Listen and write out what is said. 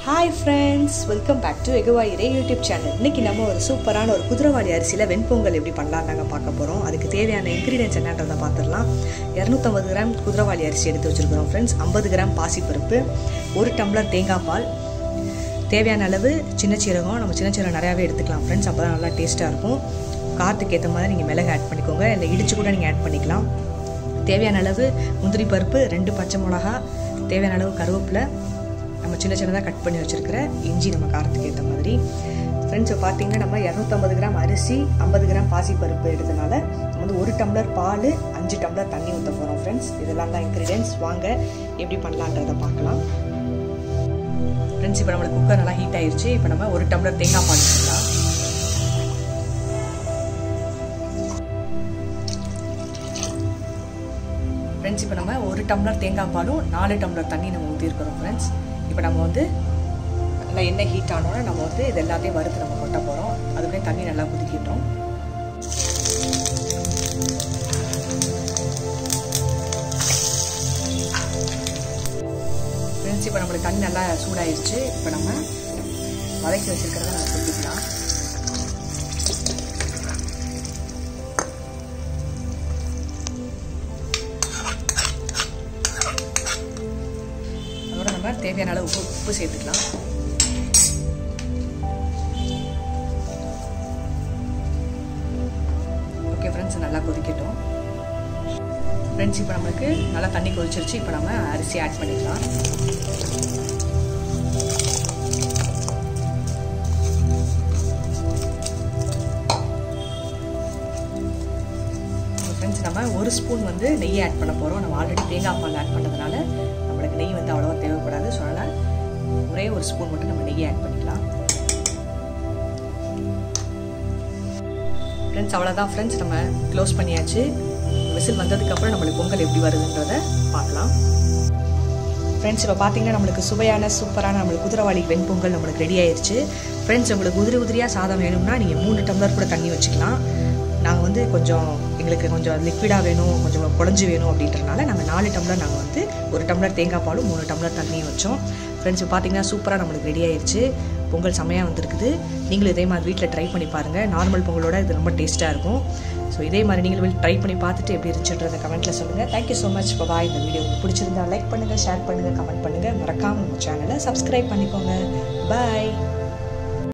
hi friends welcome back to எகவாயிரே YouTube channel இன்னைக்கு நம்ம ஒரு சூப்பரான ஒரு குதிரைவாளி அரிசியில் வெண்பொங்கல் எப்படி பண்ணலாம் நாங்கள் பார்க்க போகிறோம் அதுக்கு தேவையான இன்க்ரீடியன்ஸ் என்னன்றதை பார்த்துடலாம் இரநூத்தம்பது கிராம் குதிரைவாளி அரிசி எடுத்து வச்சுருக்கிறோம் ஃப்ரெண்ட்ஸ் ஐம்பது கிராம் பாசிப்பருப்பு ஒரு டம்ளர் தேங்காய் பால் தேவையான அளவு சின்ன சீரகம் நம்ம சின்ன சீரகம் நிறையாவே எடுத்துக்கலாம் ஃப்ரெண்ட்ஸ் அப்போ தான் நல்லா டேஸ்ட்டாக இருக்கும் காரத்துக்கு ஏற்ற மாதிரி நீங்கள் மிளகு ஆட் பண்ணிக்கோங்க இல்லை இடிச்சு கூட நீங்கள் ஆட் பண்ணிக்கலாம் தேவையான அளவு முந்திரி பருப்பு ரெண்டு பச்சை மிளகா தேவையான அளவு கருவேப்பிலை நம்ம சின்ன சின்னதாக கட் பண்ணி வச்சுருக்கிற இஞ்சி நம்ம காரத்துக்கு ஏற்ற மாதிரி ஃப்ரெண்ட்ஸ் பார்த்தீங்கன்னா நம்ம இரநூத்தம்பது கிராம் அரிசி ஐம்பது கிராம் பாசி பருப்பு எடுத்தனால நம்ம வந்து ஒரு டம்ளர் பால் அஞ்சு டம்ளர் தண்ணி ஊற்ற போகிறோம் ஃப்ரெண்ட்ஸ் இதெல்லாம் தான் இன்க்ரீடியன்ஸ் வாங்க எப்படி பண்ணலான்றதை பார்க்கலாம் ஃப்ரெண்ட்ஸ் இப்போ நம்மளுக்கு குக்கர் நல்லா ஹீட் ஆயிடுச்சு இப்போ நம்ம ஒரு டம்ளர் தேங்காய் பால் ஊற்றலாம் ஃப்ரெண்ட்ஸ் இப்போ நம்ம ஒரு டம்ளர் தேங்காய் பாலும் நாலு டம்ளர் தண்ணி நம்ம ஊற்றிருக்கிறோம் ஃப்ரெண்ட்ஸ் இப்போ நம்ம வந்து நல்லா எண்ணெய் ஹீட் ஆனோன்னா நம்ம வந்து இது எல்லாத்தையும் வறுத்து நம்ம கொட்ட போகிறோம் அதுக்குள்ளே தண்ணி நல்லா கொதிக்கிட்டோம் ஃப்ரெண்ட்ஸ் இப்போ நம்மளுக்கு தண்ணி நல்லா சூடாயிருச்சு இப்போ நம்ம வதக்கி வச்சுருக்கிறத நம்ம கொட்டிக்கலாம் அதோட நம்ம தேவையான அளவு உப்பு உப்பு சேர்த்துக்கலாம் ஓகே ஃப்ரெண்ட்ஸ் நல்லா கொதிக்கட்டும் ஃப்ரெண்ட்ஸ் இப்போ நம்மளுக்கு நல்லா தண்ணி கொதிச்சிருச்சு இப்போ நம்ம அரிசி ஆட் பண்ணிக்கலாம் ஃப்ரெண்ட்ஸ் நம்ம ஒரு ஸ்பூன் வந்து நெய் ஆட் பண்ண போகிறோம் நம்ம ஆல்ரெடி தேங்காய் பால் ஆட் பண்ணதுனால நம்மளுக்கு நெய் வந்து அவ்வளோவா தேவைப்படாது ஸோ அதனால் ஒரே ஒரு ஸ்பூன் மட்டும் நம்ம நெய் ஆட் பண்ணிக்கலாம் ஃப்ரெண்ட்ஸ் அவ்வளோதான் ஃப்ரெண்ட்ஸ் நம்ம க்ளோஸ் பண்ணியாச்சு விசில் வந்ததுக்கப்புறம் நம்மளுக்கு பொங்கல் எப்படி வருதுன்றதை பார்க்கலாம் ஃப்ரெண்ட்ஸ் இப்போ பார்த்தீங்கன்னா நம்மளுக்கு சுவையான சூப்பரான நம்மளுக்கு குதிரவாளி வெண்பொங்கல் நம்மளுக்கு ரெடி ஆயிடுச்சு ஃப்ரெண்ட்ஸ் உங்களுக்கு உதிரி உதிரியாக சாதம் வேணும்னா நீங்கள் மூணு டம்ளர் கூட தண்ணி வச்சுக்கலாம் நாங்கள் வந்து கொஞ்சம் எங்களுக்கு கொஞ்சம் லிக்விடாக வேணும் கொஞ்சம் குழஞ்சி வேணும் அப்படின்றனால நாங்கள் நாலு டம்ளர் நாங்கள் வந்து ஒரு டம்ளர் தேங்காய் பாலும் மூணு டம்ளர் தண்ணியும் வச்சோம் ஃப்ரெண்ட்ஸ் பார்த்தீங்கன்னா சூப்பராக நம்மளுக்கு ரெடி ஆயிடுச்சு பொங்கல் செம்மையாக வந்திருக்குது நீங்களும் இதே மாதிரி வீட்டில் ட்ரை பண்ணி பாருங்கள் நார்மல் பொங்கலோட இது ரொம்ப டேஸ்ட்டாக இருக்கும் ஸோ இதே மாதிரி நீங்களும் ட்ரை பண்ணி பார்த்துட்டு எப்படி இருந்துச்சுன்றதை கமெண்ட்டில் சொல்லுங்கள் தேங்க்யூ ஸோ மச் பாய் இந்த வீடியோ உங்களுக்கு பிடிச்சிருந்தா லைக் பண்ணுங்கள் ஷேர் பண்ணுங்கள் கமெண்ட் பண்ணுங்கள் மறக்காமல் நம்ம சேனலை சப்ஸ்கிரைப் பண்ணிக்கோங்க பாய்